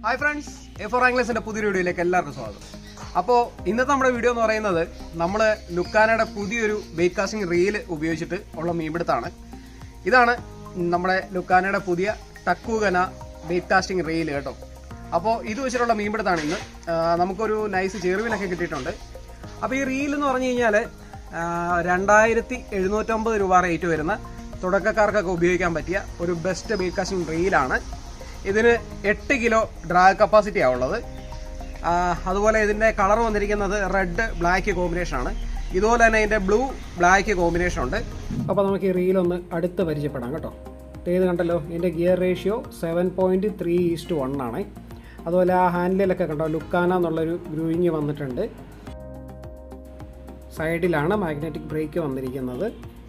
Hi friends A four ആംഗ്ലസിന്റെ പുതിയൊരു വീഡിയോയിലേക്ക് എല്ലാവർക്കും സ്വാഗതം അപ്പോൾ ഇന്നത്തെ നമ്മുടെ വീഡിയോ എന്ന് പറയുന്നത് നമ്മൾ ലുക്കാനയുടെ പുതിയൊരു ബെയ്റ്റ് കാസ്റ്റിംഗ് റീൽ ഉപയോഗിച്ചിട്ട് ഉള്ള മീൻപിടുത്താണ് ഇതാണ് നമ്മുടെ ലുക്കാനയുടെ പുതിയ ടക്കൂകന ബെയ്റ്റ് കാസ്റ്റിംഗ് റീൽ കേട്ടോ അപ്പോൾ ഇത് വെച്ചിട്ടുള്ള മീൻപിടുത്താണ് ഇന്ന് ആ, നമുക്കൊരു നൈസ് ചെറുവിനൊക്കെ കിട്ടിയിട്ടുണ്ട് അപ്പോൾ ഈ റീൽ എന്ന് പറഞ്ഞു കഴിഞ്ഞാൽ രണ്ടായിരത്തി എഴുന്നൂറ്റമ്പത് രൂപ റേറ്റ് വരുന്ന തുടക്കക്കാർക്കൊക്കെ ഉപയോഗിക്കാൻ പറ്റിയ ഒരു ബെസ്റ്റ് ബെയ്റ്റ് കാസ്റ്റിംഗ് റീലാണ് ഇതിന് എട്ട് കിലോ ഡ്രാഗ് കപ്പാസിറ്റിയാണ് ഉള്ളത് ആ, അതുപോലെ ഇതിൻ്റെ കളർ വന്നിരിക്കുന്നത് റെഡ് ബ്ലാക്ക് കോമ്പിനേഷൻ ആണ് ഇതുപോലെ തന്നെ ഇതിൻ്റെ ബ്ലൂ ബ്ലാക്ക് കോമ്പിനേഷൻ ഉണ്ട് അപ്പോൾ നമുക്ക് ഈ റീലൊന്ന് അടുത്ത് പരിചയപ്പെടാം കേട്ടോ ഇത് കണ്ടല്ലോ ഇതിൻ്റെ gear ratio seven point three is to one ആണ് അതുപോലെ ആ ഹാൻഡിലൊക്കെ കണ്ടോ ലുക്കാന എന്നുള്ളൊരു ഗ്രൂയിങ് വന്നിട്ടുണ്ട് സൈഡിലാണ് മാഗ്നറ്റിക് ബ്രേക്ക് വന്നിരിക്കുന്നത്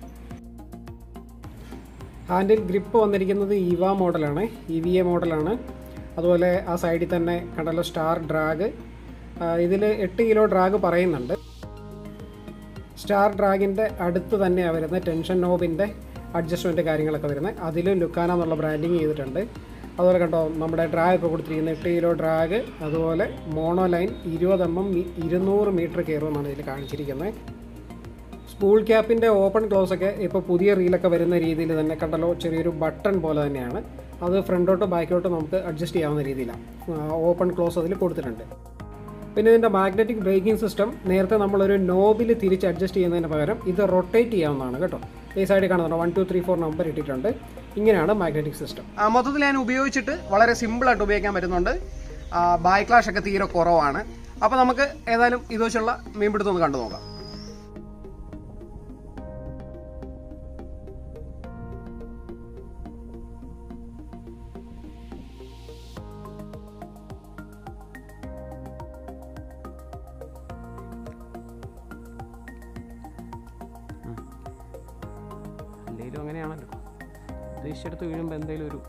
ഹാൻഡിൽ ഗ്രിപ്പ് വന്നിരിക്കുന്നത് ഇവ മോഡലാണ് ഇ വി എ മോഡലാണ് അതുപോലെ ആ സൈഡിൽ തന്നെ കണ്ടല്ലോ സ്റ്റാർ ഡ്രാഗ് ഇതിൽ എട്ട് കിലോ ഡ്രാഗ് പറയുന്നുണ്ട് സ്റ്റാർ ഡ്രാഗിൻ്റെ അടുത്ത് തന്നെയാണ് വരുന്നത് ടെൻഷൻ നോബിൻ്റെ അഡ്ജസ്റ്റ്മെൻറ്റ് കാര്യങ്ങളൊക്കെ വരുന്നത് അതിലും ലുക്കാന എന്നുള്ള ബ്രാൻഡിങ് ചെയ്തിട്ടുണ്ട് അതുപോലെ കണ്ടോ നമ്മുടെ ഡ്രാഗ് ഒക്കെ കൊടുത്തിരിക്കുന്നത് എട്ട് കിലോ ഡ്രാഗ് അതുപോലെ മോണോ ലൈൻ ഇരുപത് എം എം ഇരുന്നൂറ് മീറ്റർ കയറുമെന്നാണ് ഇതിൽ കാണിച്ചിരിക്കുന്നത് സ്പൂൾ ക്യാപ്പിൻ്റെ ഓപ്പൺ ക്ലോസ് ഒക്കെ ഇപ്പോൾ പുതിയ റീലൊക്കെ വരുന്ന രീതിയിൽ തന്നെ കണ്ടല്ലോ ചെറിയൊരു ബട്ടൺ പോലെ തന്നെയാണ് അത് ഫ്രണ്ടോട്ട് ബാക്കോട്ട് നമുക്ക് അഡ്ജസ്റ്റ് ചെയ്യാവുന്ന രീതിയിലാണ് ഓപ്പൺ ക്ലോസ് അതിൽ കൊടുത്തിട്ടുണ്ട് പിന്നെ ഇതിൻ്റെ മാഗ്നറ്റിക് ബ്രേക്കിംഗ് സിസ്റ്റം നേരത്തെ നമ്മളൊരു നോബിൽ തിരിച്ച് അഡ്ജസ്റ്റ് ചെയ്യുന്നതിന് പകരം ഇത് റൊട്ടേറ്റ് ചെയ്യാവുന്നതാണ് കേട്ടോ ഈ സൈഡിൽ കാണുന്നുണ്ടോ one two three four number ഇട്ടിട്ടുണ്ട് ഇങ്ങനെയാണ് മാഗ്നറ്റിക് സിസ്റ്റം ആ, മൊത്തത്തിൽ ഞാൻ ഉപയോഗിച്ചിട്ട് വളരെ സിമ്പിളായിട്ട് ഉപയോഗിക്കാൻ പറ്റുന്നുണ്ട് ബായ് ക്ലാഷ് ഒക്കെ തീരെ കുറവാണ് അപ്പോൾ നമുക്ക് ഏതായാലും ഇത് വെച്ചുള്ള മീൻപിടുത്തം ഒന്ന് കണ്ടു നോക്കാം എന്തെങ്കിലും അങ്ങനെയാണല്ലോ ഉദ്ദേശിച്ചെടുത്ത് വീഴുമ്പോൾ എന്തെങ്കിലും ഒരു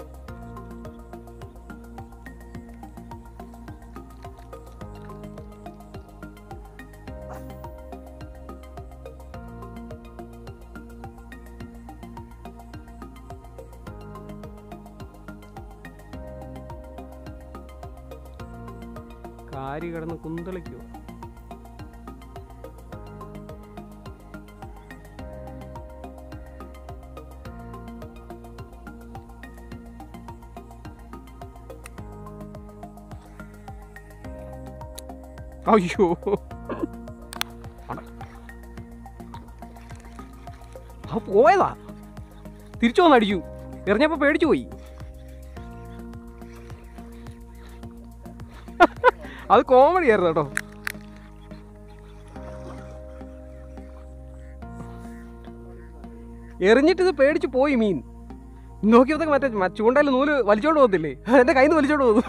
കാരി കിടന്ന് കുന്തളിക്കുമോ അയ്യോ അട. ആ പോയതാ തിരിച്ചു വന്ന് അടിച്ചു എറിഞ്ഞപ്പോ പേടിച്ചു പോയി അത് കോമഡി ആയിരുന്നു കേട്ടോ എറിഞ്ഞിട്ട് ഇത് പേടിച്ച് പോയി മീൻ നോക്കിയപ്പോഴത്തേക്ക് മറ്റേ മ- ചൂണ്ടയിൽ നൂല് വലിച്ചോണ്ട് പോകത്തില്ലേ എൻ്റെ കയ്യിൽ നിന്ന് വലിച്ചോണ്ട് പോകുന്നു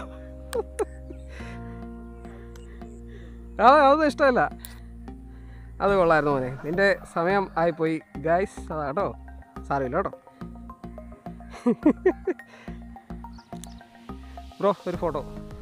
ആ അതൊന്നും ഇഷ്ടമല്ല അത് കൊള്ളായിരുന്നു മോനെ നിന്റെ സമയം ആയിപ്പോയി ഗൈസ് അതാ കേട്ടോ സാരമില്ല കേട്ടോ ബ്രോ ഒരു ഫോട്ടോ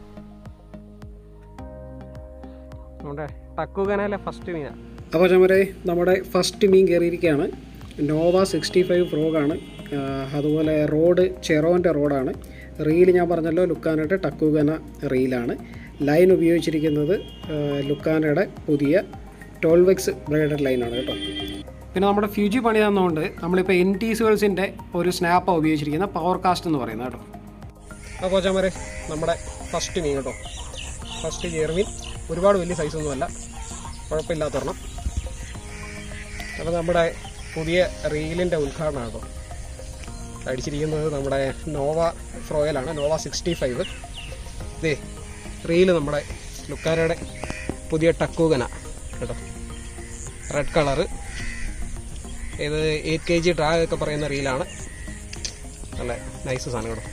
നമ്മുടെ ടക്കുകനയിലെ ഫസ്റ്റ് മീനാ അപ്പോൾ ചമരെ നമ്മുടെ ഫസ്റ്റ് മീൻ കയറിയിരിക്കുകയാണ് നോവ സിക്സ്റ്റി ഫൈവ് ഫ്രോഗാണ് അതുപോലെ റോഡ് ചെറോൻ്റെ റോഡാണ് റീൽ ഞാൻ പറഞ്ഞല്ലോ ലുക്കാനയുടെ ടക്കുകന റീലാണ് ലൈൻ ഉപയോഗിച്ചിരിക്കുന്നത് ആ, ലുക്കാനയുടെ പുതിയ ടോൾവെക്സ് ബ്രൈഡഡ് ലൈനാണ് കേട്ടോ പിന്നെ നമ്മുടെ ഫ്യൂജി പണി തന്നുകൊണ്ട് നമ്മളിപ്പോൾ എൻ ടി സുവൽസിൻ്റെ ഒരു സ്നാപ്പാണ് ഉപയോഗിച്ചിരിക്കുന്ന പവർ കാസ്റ്റ് എന്ന് പറയുന്നത് കേട്ടോ അപ്പോൾ ചമരെ നമ്മുടെ ഫസ്റ്റ് മീൻ കേട്ടോ ഫസ്റ്റ് ചെയർമീൻ ഒരുപാട് വലിയ സൈസൊന്നുമല്ല കുഴപ്പമില്ലാത്തൊരെണ്ണം അപ്പോൾ നമ്മുടെ പുതിയ റീലിൻ്റെ ഉദ്ഘാടനം കേട്ടോ അടിച്ചിരിക്കുന്നത് നമ്മുടെ നോവ ഫ്രോയലാണ് നോവ സിക്സ്റ്റി ഫൈവ് ഇതേ റീല് നമ്മുടെ ലുക്കാരയുടെ പുതിയ ടക്കൂകന കേട്ടോ റെഡ് കളറ് ഇത് എയ്റ്റ് കെ ജി ഡ്രാഗ് ഒക്കെ പറയുന്ന റീലാണ് നല്ല നൈസ് സാധനം കേട്ടോ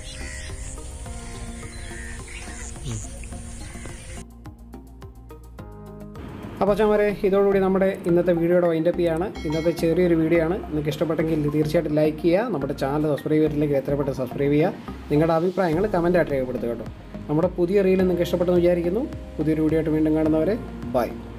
അപ്പോൾ ചമരെ ഇതോടുകൂടി നമ്മുടെ ഇന്നത്തെ വീഡിയോയുടെ വൈൻഡപ്പ് ചെയ്യാണ് ഇന്നത്തെ ചെറിയൊരു വീഡിയോ ആണ് നിങ്ങൾക്ക് ഇഷ്ടപ്പെട്ടെങ്കിൽ തീർച്ചയായിട്ടും ലൈക്ക് ചെയ്യുക നമ്മുടെ ചാനൽ സബ്സ്ക്രൈബ് ചെയ്തില്ലെങ്കിൽ എത്രപ്പെട്ട് സബ്സ്ക്രൈബ് ചെയ്യുക നിങ്ങളുടെ അഭിപ്രായങ്ങൾ കമൻറ്റായിട്ട് രേഖപ്പെടുത്തുക കേട്ടോ നമ്മുടെ പുതിയ റീൽ നിങ്ങൾക്ക് ഇഷ്ടപ്പെട്ടെന്ന് വിചാരിക്കുന്നു പുതിയൊരു വീഡിയോ ആയിട്ട് വീണ്ടും കാണുന്നവരെ ബൈ